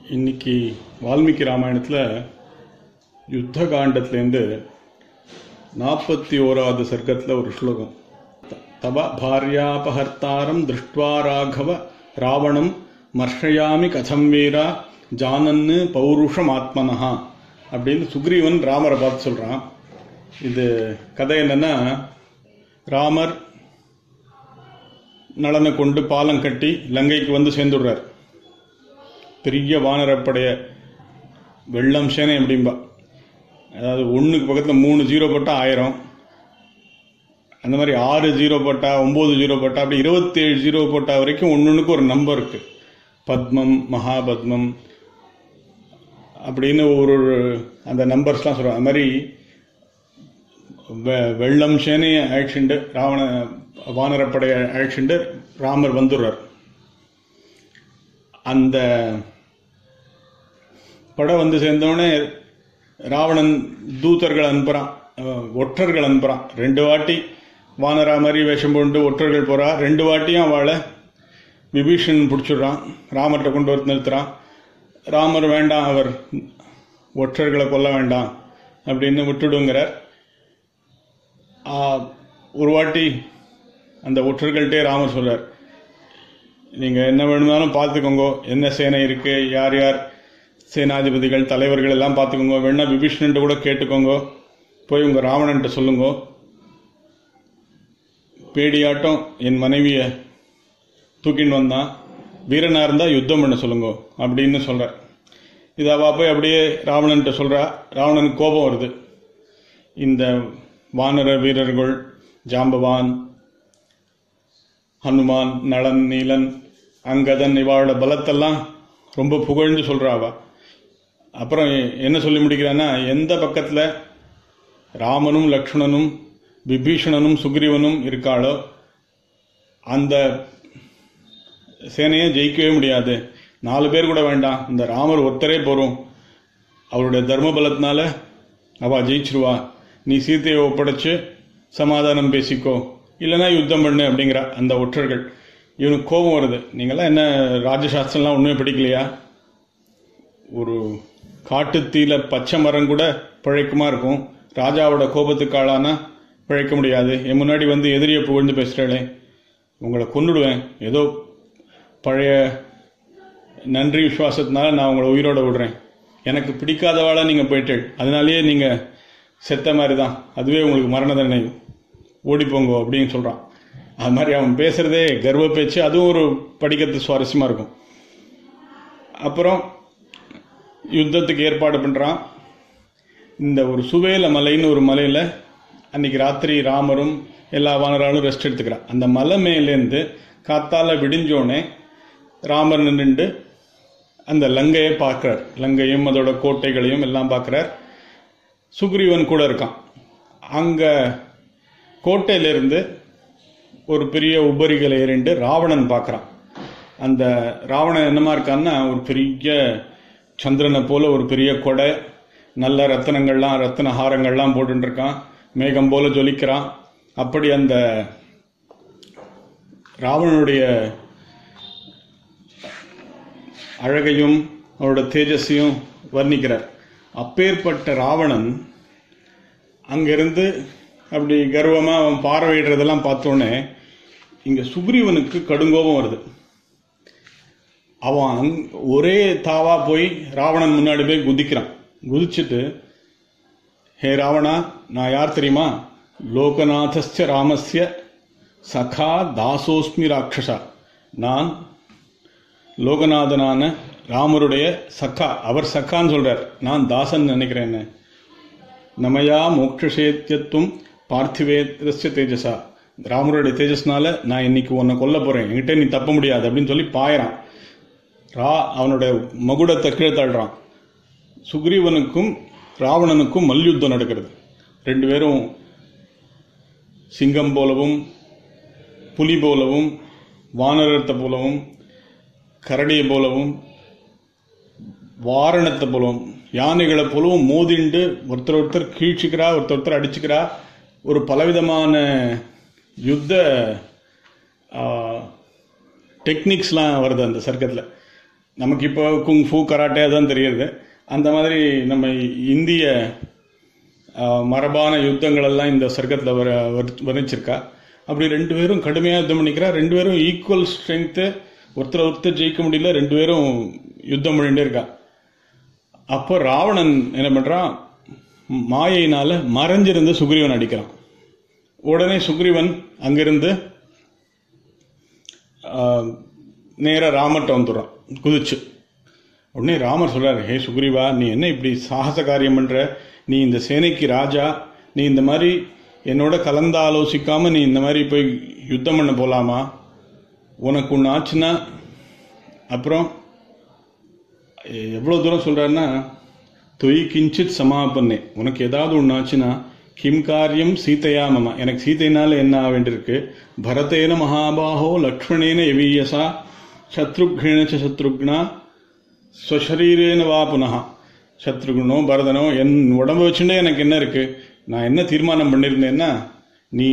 இன்னைக்கு வால்மீகி ராமாயணத்தில் யுத்த காண்டத்துலேருந்து நாற்பத்தி ஓராவது சர்க்கத்தில் ஒரு ஸ்லோகம் த- தவ பாரியாபஹர்த்தாரம் திருஷ்டுவா ராகவ ராவணம் மர்ஷயாமி கதம் வீரா ஜானன்னு பௌருஷம் ஆத்மனஹா அப்படின்னு சுக்ரீவன் ராமரை பார்த்து சொல்கிறான் இது கதை என்னன்னா ராமர் நலனை கொண்டு பாலம் கட்டி லங்கைக்கு வந்து சேர்ந்துடுறார் பெரிய வானரப்படைய வெள்ளம் சேனை அப்படிம்பா அதாவது ஒன்றுக்கு பக்கத்தில் மூணு ஜீரோ போட்டால் ஆயிரம் அந்த மாதிரி ஆறு ஜீரோ போட்டா ஒம்பது ஜீரோ போட்டா அப்படி இருபத்தேழு ஜீரோ போட்டா வரைக்கும் ஒன்னொன்றுக்கு ஒரு நம்பர் இருக்கு பத்மம் மகாபத்மம் அப்படின்னு ஒரு ஒரு அந்த நம்பர்ஸ்லாம் சொல்கிறோம் அது மாதிரி வெ- வெள்ளம் சேனையை அழைச்சிண்டு ராவண வானரப்படையை அழைச்சிண்டு ராமர் வந்துடுறார் அந்த படம் வந்து சேர்ந்தோடனே ராவணன் தூதர்கள் அனுப்புறான் அஹ், ஒற்றர்கள் அனுப்புறான் ரெண்டு வாட்டி வானரா மாதிரி வேஷம் போட்டு ஒற்றர்கள் போறா ரெண்டு வாட்டியும் அவளை விபீஷன் பிடிச்சிடுறான் ராமர்கிட்ட கொண்டு வந்து நிறுத்துறான் ராமர் வேண்டாம் அவர் ஒற்றர்களை கொல்ல வேண்டாம் அப்படின்னு விட்டுடுங்கிறார் ஆஹ், ஒரு வாட்டி அந்த ஒற்றர்கள்ட்டே ராமர் சொல்றார் நீங்க என்ன வேணும்னாலும் பார்த்துக்கோங்க என்ன சேனை இருக்கு யார் யார் சேனாதிபதிகள் தலைவர்கள் எல்லாம் பார்த்துக்கோங்க வேணா விபீஷணன்ட்டு கூட கேட்டுக்கோங்க போய் உங்க ராவணன்ட்ட சொல்லுங்க பேடியாட்டம் என் மனைவிய தூக்கின்னு வந்தான் வீரனா இருந்தா யுத்தம் பண்ண சொல்லுங்க அப்படின்னு சொல்றார் இது அவ போய் அப்படியே ராவணன்ட்ட சொல்றா ராவணனுக்கு கோபம் வருது இந்த வானர வீரர்கள் ஜாம்பவான் ஹனுமான் நளன் நீலன் அங்கதன் இவாளோட பலத்தெல்லாம் ரொம்ப புகழ்ந்து சொல்றா அவ அப்புறம் எ- என்ன சொல்லி முடிக்கிறான்னா எந்த பக்கத்துல ராமனும் லக்ஷ்மணனும் விபீஷணனும் சுக்ரீவனும் இருக்காளோ அந்த சேனையை ஜெயிக்கவே முடியாது நாலு பேர் கூட வேண்டாம் இந்த ராமர் ஒருத்தரே போறோம் அவருடைய தர்ம பலத்தினால அவ ஜெயிச்சிருவா நீ சீத்தையை ஒப்படைச்சு சமாதானம் பேசிக்கோ இல்லைன்னா யுத்தம் பண்ணு அப்படிங்கிற அந்த ஒற்றர்கள் இவனுக்கு கோபம் வருது நீங்களாம் என்ன ராஜசாஸ்திரம்லாம் ஒன்றுமே படிக்கலையா ஒரு காட்டுத்தீல பச்சை மரம் கூட பிழைக்குமா இருக்கும் ராஜாவோட கோபத்துக்கு ஆளானா பிழைக்க முடியாது என் முன்னாடி வந்து எதிரியை புகழ்ந்து பேசுகிறாளே உங்களை கொன்னுடுவேன் ஏதோ பழைய நன்றி விசுவாசத்தினால நான் உங்களை உயிரோட விடுறேன் எனக்கு பிடிக்காதவாளா நீங்கள் போயிட்டு அதனாலேயே நீங்கள் செத்த மாதிரி தான் அதுவே உங்களுக்கு மரண தண்டனை ஓடிப்போங்க அப்படின்னு சொல்கிறான் அது மாதிரி அவன் பேசுகிறதே கர்வ பேச்சு அதுவும் ஒரு படிக்கிறது சுவாரஸ்யமாக இருக்கும் அப்புறம் யுத்தத்துக்கு ஏற்பாடு பண்ணுறான் இந்த ஒரு சுவேல மலைன்னு ஒரு மலையில் அன்னைக்கு ராத்திரி ராமரும் எல்லா வானராலும் ரெஸ்ட் எடுத்துக்கிறான் அந்த மலை மேலேருந்து காத்தால விடிஞ்சோடனே ராமர் நின்றுண்டு அந்த லங்கையை பார்க்குறார் லங்கையும் அதோட கோட்டைகளையும் எல்லாம் பார்க்குறார் சுக்ரீவன் கூட இருக்கான் அங்கே கோட்டையிலிருந்து ஒரு பெரிய உபரிகளை ஏறிண்டு ராவணன் பார்க்குறான் அந்த ராவணன் என்னமா இருக்கான்னா ஒரு பெரிய சந்திரனை போல ஒரு பெரிய கொடை நல்ல ரத்தனங்கள்லாம் ரத்தின ஹாரங்கள்லாம் போட்டுட்டு இருக்கான் மேகம் போல ஜொலிக்கிறான் அப்படி அந்த ராவணனுடைய அழகையும் அவரோட தேஜஸையும் வர்ணிக்கிறார் அப்பேற்பட்ட ராவணன் அங்கிருந்து அப்படி கர்வமா அவன் பார்வையிடுறதெல்லாம் பார்த்தோன்னே இங்க சுக்ரீவனுக்கு கடுங்கோபம் வருது அவன் அங்- ஒரே தாவா போய் ராவணன் முன்னாடி போய் குதிக்கிறான் குதிச்சுட்டு ஹே ராவணா நான் யார் தெரியுமா லோகநாதஸ்ய ராமஸ்ய சகா தாசோஸ்மி ராட்சசா நான் லோகநாதனான ராமருடைய சக்கா அவர் சக்கான்னு சொல்றார் நான் தாசன் நினைக்கிறேன் என்ன நமயா மோக்ஷேத்தியத்துவம் பார்த்திவேதஸ்ய தேஜஸா ராமருடைய தேஜஸ்னால நான் இன்னைக்கு உன்னை கொல்ல போறேன் என்கிட்ட நீ தப்ப முடியாது அப்படின்னு சொல்லி பாயறான் ரா அவனுடைய மகுடத்தை கீழே தள்ளுறான் சுக்ரீவனுக்கும் ராவணனுக்கும் மல்யுத்தம் நடக்கிறது ரெண்டு பேரும் சிங்கம் போலவும் புலி போலவும் வானரத்தை போலவும் கரடியை போலவும் வாரணத்தை போலவும் யானைகளை போலவும் மோதிண்டு ஒருத்தர் ஒருத்தர் கீழ்ச்சிக்கிறா ஒருத்தர் ஒருத்தர் அடிச்சுக்கிறா ஒரு பலவிதமான யுத்த டெக்னிக்ஸ்லாம் வருது அந்த சர்க்கத்தில் நமக்கு இப்போ குங் ஃபூ கராட்டே தான் தெரியுது அந்த மாதிரி நம்ம இந்திய ஆஹ், மரபான யுத்தங்கள் எல்லாம் இந்த சர்க்கத்தில் வர வர்ணி- வர்ணிச்சிருக்கா அப்படி ரெண்டு பேரும் கடுமையாக யுத்தம் பண்ணிக்கிறா ரெண்டு பேரும் ஈக்குவல் ஸ்ட்ரென்த்து ஒருத்தர் ஒருத்தர் ஜெயிக்க முடியல ரெண்டு பேரும் யுத்தம் பண்ணிட்டே இருக்கா அப்போ ராவணன் என்ன பண்றான் மாயையினால மறைஞ்சிருந்து சுக்ரீவன் அடிக்கிறான் உடனே சுக்ரீவன் அங்கிருந்து ஆஹ், நேரா ராமர்கிட்ட வந்துடுறான் குதிச்சு உடனே ராமர் சொல்றாரு ஹே சுக்ரீவா நீ என்ன இப்படி சாகச காரியம் பண்ற நீ இந்த சேனைக்கு ராஜா நீ இந்த மாதிரி என்னோட கலந்து ஆலோசிக்காம நீ இந்த மாதிரி போய் யுத்தம் பண்ண போலாமா உனக்கு ஒன்று ஆச்சுன்னா அப்புறம் எ- எவ்வளவு தூரம் சொல்றாருன்னா தொய் கிஞ்சித் சமாபன்னே உனக்கு ஏதாவது ஒன்று ஆச்சுன்னா கிம் காரியம் சீதையா மம எனக்கு சீதையினால என்ன ஆக வேண்டியிருக்கு பரதேன மகாபாகோ லக்ஷ்மணேன எவீயசா சத்ருக்னேன ச சத்ருக்னா ஸ்வசரீரேன வா புனः சத்ருகுணோ பரதனோ என் உடம்பு வச்சுட்டே எனக்கு என்ன இருக்கு நான் என்ன தீர்மானம் பண்ணியிருந்தேன்னா நீ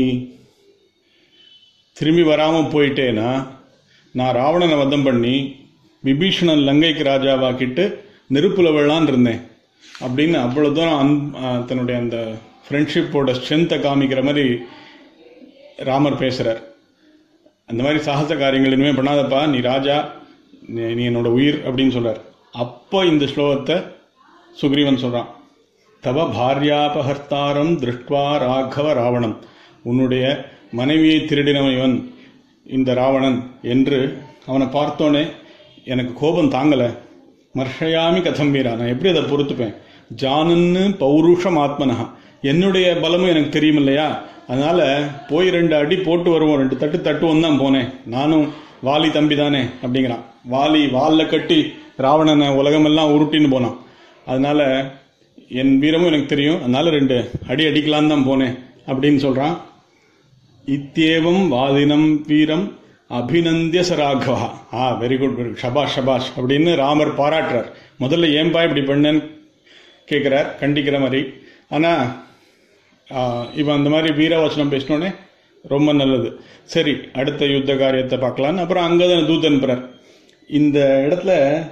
திரும்பி வராம போயிட்டேனா நான் ராவணனை வதம் பண்ணி விபீஷணன் லங்கைக்கு ராஜாவாக்கிட்டு நெருப்புல விழலான்னு இருந்தேன் அப்படின்னு அவ்வளவு தூரம் அன்- ஆ, தன்னுடைய அந்த ஃப்ரெண்ட்ஷிப்போட ஸ்ட்ரென்த்தை காமிக்கிற மாதிரி ராமர் பேசுறார் அந்த மாதிரி சாகச காரியங்கள் இனிமே பண்ணாதப்பா நீ ராஜா நீ நீ என்னோட உயிர் அப்படின்னு சொல்றார் அப்போ இந்த ஸ்லோகத்தை சுக்ரீவன் சொல்றான் தவ பாரியாபகர்த்தாரம் திருஷ்டுவா ராகவ ராவணம் உன்னுடைய மனைவியை திருடினவன் இவன் இந்த ராவணன் என்று அவனை பார்த்தோன்னே எனக்கு கோபம் தாங்கல மர்ஷயாமி கதம் வீரா நான் எப்படி அதை பொறுத்துப்பேன் ஜானன்னு பௌருஷம் ஆத்மனஹா என்னுடைய பலமும் எனக்கு தெரியும் இல்லையா அதனால போய் ரெண்டு அடி போட்டு வருவோம் ரெண்டு தட்டு தட்டுவோம் தான் போனேன் நானும் வாலி தம்பி தானே அப்படிங்கிறான் வாலி வாலில் கட்டி ராவணனை உலகமெல்லாம் உருட்டின்னு போனான் அதனால என் வீரமும் எனக்கு தெரியும் அதனால ரெண்டு அடி அடிக்கலான்னு தான் போனேன் அப்படின்னு சொல்றான் இத்தியேவம் வாதினம் வீரம் அபிநந்திய சராகவா ஆ வெரி குட் வெரி ஷபாஷ் ஷபாஷ் அப்படின்னு ராமர் பாராட்டுறார் முதல்ல ஏன்பா இப்படி பண்ணேன்னு கேட்குறார் கண்டிக்கிற மாதிரி ஆனால் இவன் அந்த மாதிரி வீரவசனம் பேசினோடனே ரொம்ப நல்லது சரி அடுத்த யுத்த காரியத்தை பார்க்கலான்னு அப்புறம் அங்கே தான் தூத் அனுப்புறார் இந்த இடத்துல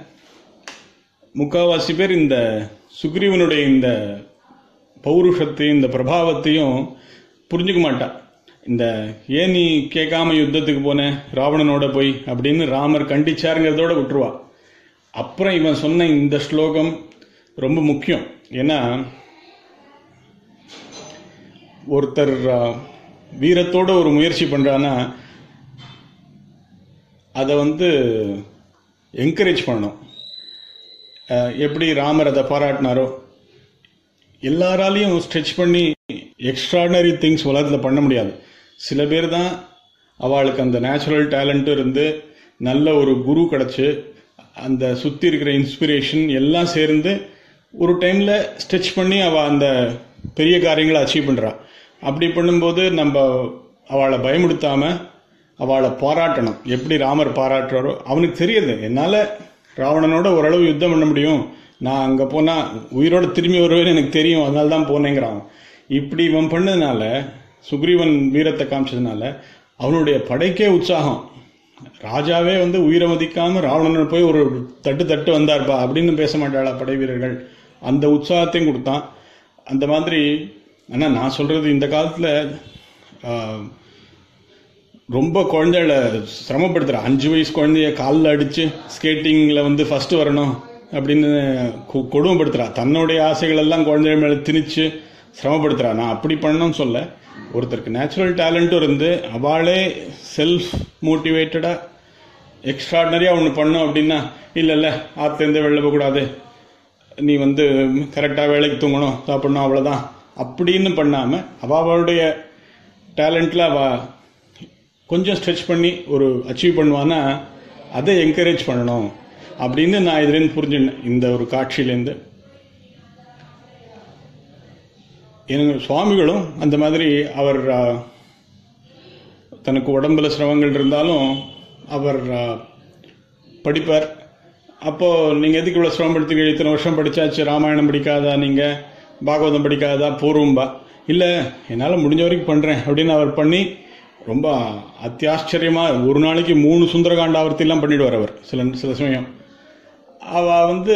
முக்காவாசி பேர் இந்த சுக்ரீவனுடைய இந்த பௌருஷத்தையும் இந்த பிரபாவத்தையும் புரிஞ்சுக்க மாட்டா இந்த ஏன் நீ கேட்காம யுத்தத்துக்கு போன ராவணனோட போய் அப்படின்னு ராமர் கண்டிச்சாருங்கிறதோட விட்டுருவா அப்புறம் இவன் சொன்ன இந்த ஸ்லோகம் ரொம்ப முக்கியம் ஏன்னா ஒருத்தர் ஆ, வீரத்தோட ஒரு முயற்சி பண்றான்னா அதை வந்து என்கரேஜ் பண்ணணும் அஹ், எப்படி ராமர் அதை பாராட்டினாரோ எல்லாராலையும் ஸ்ட்ரெச் பண்ணி எக்ஸ்ட்ராடனரி திங்ஸ் உலகத்தில் பண்ண முடியாது சில பேர் தான் அவளுக்கு அந்த நேச்சுரல் டேலண்ட்டும் இருந்து நல்ல ஒரு குரு கிடச்சி அந்த சுற்றி இருக்கிற இன்ஸ்பிரேஷன் எல்லாம் சேர்ந்து ஒரு டைமில் ஸ்ட்ரெச் பண்ணி அவள் அந்த பெரிய காரியங்களை அச்சீவ் பண்ணுறா அப்படி பண்ணும்போது நம்ம அவளை பயமுடுத்தாம அவளை பாராட்டணும் எப்படி ராமர் பாராட்டுறாரோ அவனுக்கு தெரியுது என்னால் ராவணனோட ஓரளவு யுத்தம் பண்ண முடியும் நான் அங்கே போனால் உயிரோட திரும்பி வருவேன்னு எனக்கு தெரியும் அதனால தான் போனேங்கிறான் இப்படி இவன் பண்ணதுனால சுக்ரீவன் வீரத்தை காமிச்சதுனால அவனுடைய படைக்கே உற்சாகம் ராஜாவே வந்து உயிரை மதிக்காம ராவணனை போய் ஒரு தட்டு தட்டு வந்தார்ப்பா அப்படின்னு பேச மாட்டாளா படை வீரர்கள் அந்த உற்சாகத்தையும் கொடுத்தான் அந்த மாதிரி ஆனா நான் சொல்றது இந்த காலத்துல ஆஹ், ரொம்ப குழந்தைகளை சிரமப்படுத்துற அஞ்சு வயசு குழந்தைய காலில் அடிச்சு ஸ்கேட்டிங்ல வந்து ஃபர்ஸ்ட் வரணும் அப்படின்னு கொ- கொடுமைப்படுத்துறா தன்னுடைய ஆசைகள் எல்லாம் குழந்தைகள் மேல திணிச்சு சிரமப்படுத்துறா நான் அப்படி பண்ணணும்னு சொல்ல ஒருத்தருக்கு நேச்சுரல் டேலண்ட்டும் இருந்து அவளே செல்ஃப் மோட்டிவேட்டடா எக்ஸ்ட்ராடனரியா ஒன்று பண்ணும் அப்படின்னா இல்ல இல்ல ஆத்துலேருந்து வெளில போகக்கூடாது நீ வந்து கரெக்டாக வேலைக்கு தூங்கணும் சாப்பிடணும் அவ்வளோதான் அப்படின்னு பண்ணாமல் அவளுடைய டேலண்ட்டில் அவ கொஞ்சம் ஸ்ட்ரெச் பண்ணி ஒரு அச்சீவ் பண்ணுவான்னா அதை என்கரேஜ் பண்ணணும் அப்படின்னு நான் இதுலேருந்து புரிஞ்சுனேன் இந்த ஒரு காட்சியிலேருந்து எனக்கு சுவாமிகளும் அந்த மாதிரி அவர் ஆ, தனக்கு உடம்புல சிரமங்கள் இருந்தாலும் அவர் ஆ, படிப்பார் அப்போ நீங்க எதுக்கு இவ்வளவு சிரமப்படுத்தி இத்தனை வருஷம் படிச்சாச்சு ராமாயணம் படிக்காதா நீங்க பாகவதம் படிக்காதா பூர்வம்பா இல்ல என்னால முடிஞ்ச வரைக்கும் பண்றேன் அப்படின்னு அவர் பண்ணி ரொம்ப அத்தியாச்சரியமா ஒரு நாளைக்கு மூணு சுந்தரகாண்டாவர்த்தி எல்லாம் பண்ணிடுவார் அவர் சில சில சமயம் அவ வந்து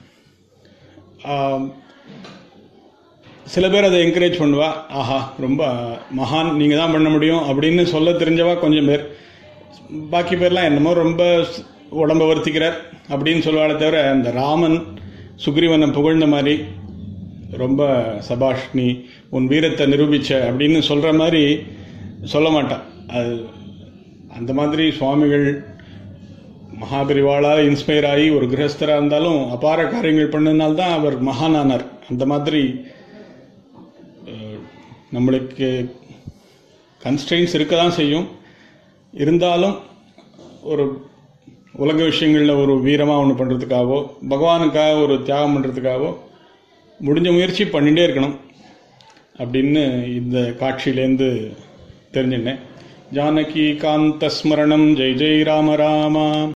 ஆம், சில பேர் அதை என்கரேஜ் பண்ணுவா ஆஹா ரொம்ப மகான் நீங்கள் தான் பண்ண முடியும் அப்படின்னு சொல்ல தெரிஞ்சவா கொஞ்சம் பேர் பாக்கி பேர்லாம் என்னமோ ரொம்ப ஸ்- உடம்ப வருத்திக்கிறார் அப்படின்னு சொல்லுவாளே தவிர இந்த ராமன் சுக்ரீவனை புகழ்ந்த மாதிரி ரொம்ப சபாஷ் நீ உன் வீரத்தை நிரூபிச்ச அப்படின்னு சொல்கிற மாதிரி சொல்ல மாட்டான் அது அந்த மாதிரி சுவாமிகள் மகாபரிவாளால் இன்ஸ்பயர் ஆகி ஒரு கிரகஸ்தராக இருந்தாலும் அபார காரியங்கள் பண்ணதுனால தான் அவர் மகானானார் அந்த மாதிரி அஹ், நம்மளுக்கு கன்ஸ்ட்ரெயின்ஸ் இருக்க தான் செய்யும் இருந்தாலும் ஒரு உலக விஷயங்களில் ஒரு வீரமாக ஒன்று பண்ணுறதுக்காகவோ பகவானுக்காக ஒரு தியாகம் பண்ணுறதுக்காகவோ முடிஞ்ச முயற்சி பண்ணிகிட்டே இருக்கணும் அப்படின்னு இந்த காட்சியிலேருந்து தெரிஞ்சுட்டேன் ஜானகி காந்த ஸ்மரணம் ஜெய் ஜெய் ராம ராமா